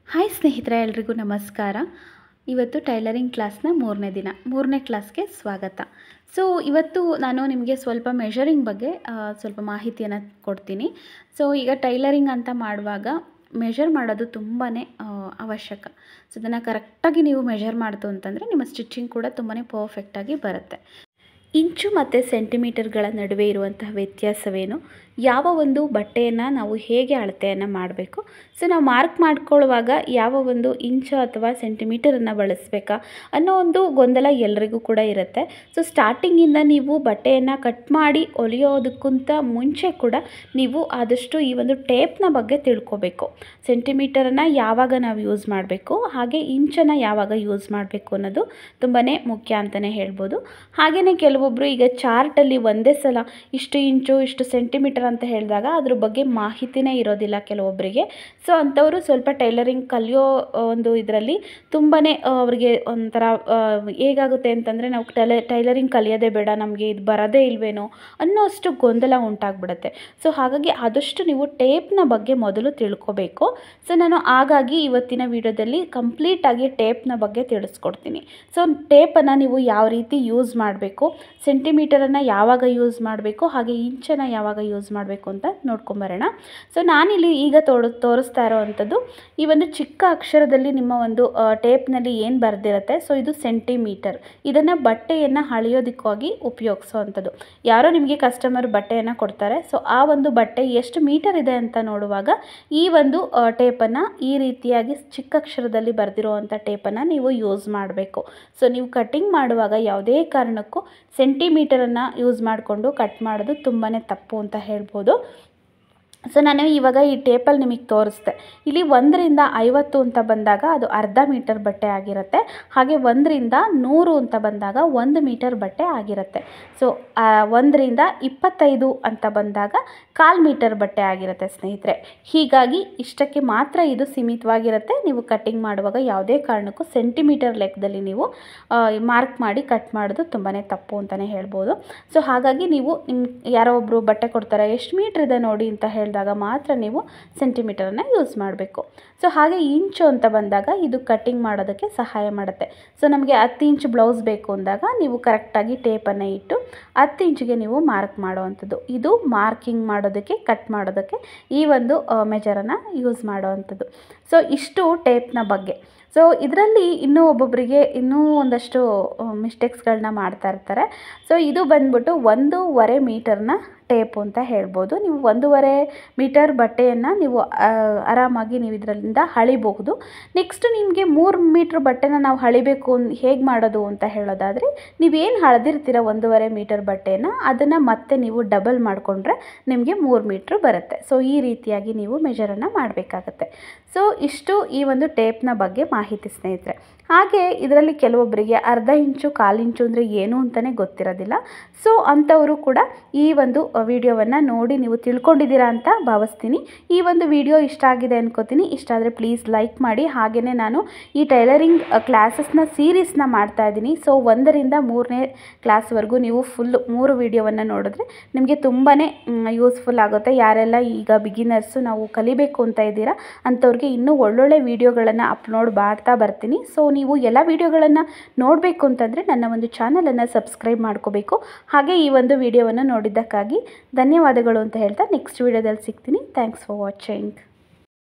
hi ಸ್ನೇಹಿತರೆ ಎಲ್ರಿಗೂ ನಮಸ್ಕಾರ ಇವತ್ತು ಟೈಲರಿಂಗ್ ಕ್ಲಾಸ್ನ ಮೂರನೇ ದಿನ ಮೂರನೇ ಕ್ಲಾಸ್ಗೆ ಸ್ವಾಗತ ಸೊ ಇವತ್ತು ನಾನು ನಿಮಗೆ ಸ್ವಲ್ಪ ಮೆಷರಿಂಗ್ ಬಗ್ಗೆ ಆ, ಸ್ವಲ್ಪ ಮಾಹಿತಿಯನ್ನು ಕೊಡ್ತೀನಿ ಸೊ ಈಗ ಟೈಲರಿಂಗ್ ಅಂತ ಮಾಡುವಾಗ ಮೆಷರ್ ಮಾಡೋದು ತುಂಬಾ ಅವಶ್ಯಕ ಸೊ ಅದನ್ನು ಕರೆಕ್ಟಾಗಿ ನೀವು ಮೆಷರ್ ಮಾಡ್ತು ಅಂತಂದರೆ ನಿಮ್ಮ ಸ್ಟಿಚಿಂಗ್ ಕೂಡ ತುಂಬಾ ಪರ್ಫೆಕ್ಟಾಗಿ ಬರುತ್ತೆ ಇಂಚು ಮತ್ತು ಸೆಂಟಿಮೀಟರ್ಗಳ ನಡುವೆ ಇರುವಂತಹ ವ್ಯತ್ಯಾಸವೇನು ಯಾವ ಒಂದು ಬಟ್ಟೆಯನ್ನು ನಾವು ಹೇಗೆ ಅಳತೆಯನ್ನು ಮಾಡಬೇಕು ಸೊ ನಾವು ಮಾರ್ಕ್ ಮಾಡ್ಕೊಳ್ಳುವಾಗ ಯಾವ ಒಂದು ಇಂಚು ಅಥವಾ ಸೆಂಟಿಮೀಟರನ್ನು ಬಳಸಬೇಕಾ ಅನ್ನೋ ಒಂದು ಗೊಂದಲ ಎಲ್ರಿಗೂ ಕೂಡ ಇರುತ್ತೆ ಸೊ ಸ್ಟಾರ್ಟಿಂಗಿಂದ ನೀವು ಬಟ್ಟೆಯನ್ನು ಕಟ್ ಮಾಡಿ ಹೊಲಿಯೋದಕ್ಕಿಂತ ಮುಂಚೆ ಕೂಡ ನೀವು ಆದಷ್ಟು ಈ ಒಂದು ಟೇಪ್ನ ಬಗ್ಗೆ ತಿಳ್ಕೊಬೇಕು ಸೆಂಟಿಮೀಟರನ್ನು ಯಾವಾಗ ನಾವು ಯೂಸ್ ಮಾಡಬೇಕು ಹಾಗೆ ಇಂಚನ್ನು ಯಾವಾಗ ಯೂಸ್ ಮಾಡಬೇಕು ಅನ್ನೋದು ತುಂಬಾ ಮುಖ್ಯ ಅಂತಲೇ ಹೇಳ್ಬೋದು ಹಾಗೆಯೇ ಕೆಲವೊಬ್ಬರು ಈಗ ಚಾರ್ಟಲ್ಲಿ ಒಂದೇ ಸಲ ಇಷ್ಟು ಇಂಚು ಇಷ್ಟು ಸೆಂಟಿಮೀಟರ್ ಅಂತ ಹೇಳಿದಾಗ ಅದ್ರ ಬಗ್ಗೆ ಮಾಹಿತಿನೇ ಇರೋದಿಲ್ಲ ಕೆಲವೊಬ್ಬರಿಗೆ ಸೊ ಅಂಥವರು ಸ್ವಲ್ಪ ಟೈಲರಿಂಗ್ ಕಲಿಯೋ ಒಂದು ಇದರಲ್ಲಿ ತುಂಬಾ ಅವರಿಗೆ ಒಂಥರ ಆ, ಹೇಗಾಗುತ್ತೆ ಅಂತಂದರೆ ನಾವು ಟೈಲ ಟೈಲರಿಂಗ್ ಕಲಿಯೋದೇ ಬೇಡ ನಮಗೆ ಇದು ಬರೋದೇ ಇಲ್ವೇನೋ ಅನ್ನೋ ಅಷ್ಟು ಗೊಂದಲ ಉಂಟಾಗ್ಬಿಡುತ್ತೆ ಸೊ ಹಾಗಾಗಿ ಆದಷ್ಟು ನೀವು ಟೇಪ್ನ ಬಗ್ಗೆ ಮೊದಲು ತಿಳ್ಕೊಬೇಕು ಸೊ ನಾನು ಹಾಗಾಗಿ ಇವತ್ತಿನ ವಿಡಿಯೋದಲ್ಲಿ ಕಂಪ್ಲೀಟಾಗಿ ಟೇಪ್ನ ಬಗ್ಗೆ ತಿಳಿಸ್ಕೊಡ್ತೀನಿ ಸೊ ಟೇಪನ್ನು ನೀವು ಯಾವ ರೀತಿ ಯೂಸ್ ಮಾಡಬೇಕು ಸೆಂಟಿಮೀಟರನ್ನು ಯಾವಾಗ ಯೂಸ್ ಮಾಡಬೇಕು ಹಾಗೆ ಇಂಚನ್ನು ಯಾವಾಗ ಯೂಸ್ ಮಾಡಬೇಕು ಅಂತ ನೋಡ್ಕೊಂಬರೋಣ ಸೊ ನಾನಿಲ್ಲಿ ಈಗ ತೋಡು ತೋರಿಸ್ತಾ ಇರೋ ಅಂಥದ್ದು ಈ ಒಂದು ಚಿಕ್ಕ ಅಕ್ಷರದಲ್ಲಿ ನಿಮ್ಮ ಒಂದು ಟೇಪ್ನಲ್ಲಿ ಏನು ಬರೆದಿರುತ್ತೆ ಸೊ ಇದು ಸೆಂಟಿಮೀಟರ್ ಇದನ್ನು ಬಟ್ಟೆಯನ್ನು ಅಳೆಯೋದಕ್ಕಾಗಿ ಉಪಯೋಗಿಸೋ ಅಂಥದ್ದು ಯಾರೋ ನಿಮಗೆ ಕಸ್ಟಮರ್ ಬಟ್ಟೆಯನ್ನು ಕೊಡ್ತಾರೆ ಸೊ ಆ ಒಂದು ಬಟ್ಟೆ ಎಷ್ಟು ಮೀಟರ್ ಇದೆ ಅಂತ ನೋಡುವಾಗ ಈ ಒಂದು ಟೇಪನ್ನು ಈ ರೀತಿಯಾಗಿ ಚಿಕ್ಕ ಅಕ್ಷರದಲ್ಲಿ ಬರೆದಿರುವಂಥ ಟೇಪನ್ನು ನೀವು ಯೂಸ್ ಮಾಡಬೇಕು ಸೊ ನೀವು ಕಟ್ಟಿಂಗ್ ಮಾಡುವಾಗ ಯಾವುದೇ ಕಾರಣಕ್ಕೂ ಸೆಂಟಿಮೀಟರನ್ನು ಯೂಸ್ ಮಾಡಿಕೊಂಡು ಕಟ್ ಮಾಡೋದು ತುಂಬಾ ತಪ್ಪು ಅಂತ ಹೇಳ್ಬೋದು ಸೊ ನಾನು ಇವಾಗ ಈ ಟೇಪಲ್ಲಿ ನಿಮಗೆ ತೋರಿಸ್ದೆ ಇಲ್ಲಿ ಒಂದರಿಂದ ಐವತ್ತು ಅಂತ ಬಂದಾಗ ಅದು ಅರ್ಧ ಮೀಟರ್ ಬಟ್ಟೆ ಆಗಿರುತ್ತೆ ಹಾಗೆ ಒಂದರಿಂದ ನೂರು ಅಂತ ಬಂದಾಗ ಒಂದು ಮೀಟರ್ ಬಟ್ಟೆ ಆಗಿರುತ್ತೆ ಸೊ ಒಂದರಿಂದ ಇಪ್ಪತ್ತೈದು ಅಂತ ಬಂದಾಗ ಕಾಲು ಮೀಟರ್ ಬಟ್ಟೆ ಆಗಿರುತ್ತೆ ಸ್ನೇಹಿತರೆ ಹೀಗಾಗಿ ಇಷ್ಟಕ್ಕೆ ಮಾತ್ರ ಇದು ಸೀಮಿತವಾಗಿರುತ್ತೆ ನೀವು ಕಟ್ಟಿಂಗ್ ಮಾಡುವಾಗ ಯಾವುದೇ ಕಾರಣಕ್ಕೂ ಸೆಂಟಿಮೀಟರ್ ಲೆಕ್ಕದಲ್ಲಿ ನೀವು ಮಾರ್ಕ್ ಮಾಡಿ ಕಟ್ ಮಾಡೋದು ತುಂಬಾ ತಪ್ಪು ಅಂತಲೇ ಹೇಳ್ಬೋದು ಸೊ ಹಾಗಾಗಿ ನೀವು ನಿಮ್ಮ ಯಾರೋ ಒಬ್ಬರು ಬಟ್ಟೆ ಕೊಡ್ತಾರೆ ಎಷ್ಟು ಮೀಟ್ರ್ ಇದೆ ನೋಡಿ ಅಂತ ಹೇಳಿದಾಗ ಮಾತ್ರ ನೀವು ಸೆಂಟಿಮೀಟರನ್ನು ಯೂಸ್ ಮಾಡಬೇಕು ಸೊ ಹಾಗೆ ಇಂಚು ಅಂತ ಬಂದಾಗ ಇದು ಕಟ್ಟಿಂಗ್ ಮಾಡೋದಕ್ಕೆ ಸಹಾಯ ಮಾಡುತ್ತೆ ಸೊ ನಮಗೆ ಹತ್ತು ಇಂಚ್ ಬ್ಲೌಸ್ ಬೇಕು ಅಂದಾಗ ನೀವು ಕರೆಕ್ಟಾಗಿ ಟೇಪನ್ನು ಇಟ್ಟು ಹತ್ತು ಇಂಚಿಗೆ ನೀವು ಮಾರ್ಕ್ ಮಾಡುವಂಥದ್ದು ಇದು ಮಾರ್ಕಿಂಗ್ ಮಾಡೋದಕ್ಕೆ ಕಟ್ ಮಾಡೋದಕ್ಕೆ ಈ ಒಂದು ಮೆಜರನ್ನು ಯೂಸ್ ಮಾಡುವಂಥದ್ದು ಸೊ ಇಷ್ಟು ಟೇಪ್ನ ಬಗ್ಗೆ ಸೊ ಇದರಲ್ಲಿ ಇನ್ನೂ ಒಬ್ಬೊಬ್ಬರಿಗೆ ಇನ್ನೂ ಒಂದಷ್ಟು ಮಿಸ್ಟೇಕ್ಸ್ಗಳನ್ನ ಮಾಡ್ತಾ ಇರ್ತಾರೆ ಸೊ ಇದು ಬಂದ್ಬಿಟ್ಟು ಒಂದೂವರೆ ಮೀಟರ್ನ ಟೇಪು ಅಂತ ಹೇಳ್ಬೋದು ನೀವು ಒಂದೂವರೆ ಮೀಟರ್ ಬಟ್ಟೆಯನ್ನು ನೀವು ಆ, ಆರಾಮಾಗಿ ನೀವು ಇದರಿಂದ ಹಳಿಬಹುದು ನೆಕ್ಸ್ಟ್ ನಿಮಗೆ ಮೂರು ಮೀಟ್ರ್ ಬಟ್ಟೆನ ನಾವು ಹಳಿಬೇಕು ಹೇಗೆ ಮಾಡೋದು ಅಂತ ಹೇಳೋದಾದರೆ ನೀವೇನು ಹಳೆದಿರ್ತೀರ ಒಂದೂವರೆ ಮೀಟರ್ ಬಟ್ಟೆನ ಅದನ್ನು ಮತ್ತೆ ನೀವು ಡಬಲ್ ಮಾಡಿಕೊಂಡ್ರೆ ನಿಮಗೆ ಮೂರು ಮೀಟ್ರ್ ಬರುತ್ತೆ ಸೊ ಈ ರೀತಿಯಾಗಿ ನೀವು ಮೆಜರನ್ನು ಮಾಡಬೇಕಾಗತ್ತೆ ಸೊ ಇಷ್ಟು ಈ ಒಂದು ಟೇಪ್ನ ಬಗ್ಗೆ ಮಾಹಿತಿ ಸ್ನೇಹಿತರೆ ಹಾಗೆ ಇದರಲ್ಲಿ ಕೆಲವೊಬ್ಬರಿಗೆ ಅರ್ಧ ಇಂಚು ಕಾಲು ಇಂಚು ಅಂದರೆ ಏನು ಅಂತಲೇ ಗೊತ್ತಿರೋದಿಲ್ಲ ಸೊ ಅಂಥವರು ಕೂಡ ಈ ಒಂದು ವಿಡಿಯೋವನ್ನು ನೋಡಿ ನೀವು ತಿಳ್ಕೊಂಡಿದ್ದೀರಾ ಅಂತ ಭಾವಿಸ್ತೀನಿ ಈ ಒಂದು ವಿಡಿಯೋ ಇಷ್ಟ ಆಗಿದೆ ಅನ್ಕೋತೀನಿ ಇಷ್ಟ ಆದರೆ ಪ್ಲೀಸ್ ಲೈಕ್ ಮಾಡಿ ಹಾಗೆಯೇ ನಾನು ಈ ಟೈಲರಿಂಗ್ ಕ್ಲಾಸಸ್ನ ಸೀರೀಸ್ನ ಮಾಡ್ತಾ ಇದ್ದೀನಿ ಸೊ ಒಂದರಿಂದ ಮೂರನೇ ಕ್ಲಾಸ್ವರೆಗೂ ನೀವು ಫುಲ್ ಮೂರು ವಿಡಿಯೋವನ್ನು ನೋಡಿದ್ರೆ ನಿಮಗೆ ತುಂಬಾ ಯೂಸ್ಫುಲ್ ಆಗುತ್ತೆ ಯಾರೆಲ್ಲ ಈಗ ಬಿಗಿನರ್ಸು ನಾವು ಕಲಿಬೇಕು ಅಂತ ಇದ್ದೀರಾ ಅಂಥವ್ರಿಗೆ ಇನ್ನೂ ಒಳ್ಳೊಳ್ಳೆ ವಿಡಿಯೋಗಳನ್ನು ಅಪ್ಲೋಡ್ ಮಾಡ್ತಾ ಬರ್ತೀನಿ ಸೊ ನೀವು ಎಲ್ಲ ವಿಡಿಯೋಗಳನ್ನು ನೋಡಬೇಕು ಅಂತಂದರೆ ನನ್ನ ಒಂದು ಚಾನಲನ್ನು ಸಬ್ಸ್ಕ್ರೈಬ್ ಮಾಡ್ಕೋಬೇಕು ಹಾಗೆ ಈ ಒಂದು ವಿಡಿಯೋವನ್ನು ನೋಡಿದ್ದಕ್ಕಾಗಿ ಧನ್ಯವಾದಗಳು ಅಂತ ಹೇಳ್ತಾ ನೆಕ್ಸ್ಟ್ ವಿಡಿಯೋದಲ್ಲಿ ಸಿಗ್ತೀನಿ ಥ್ಯಾಂಕ್ಸ್ ಫಾರ್ ವಾಚಿಂಗ್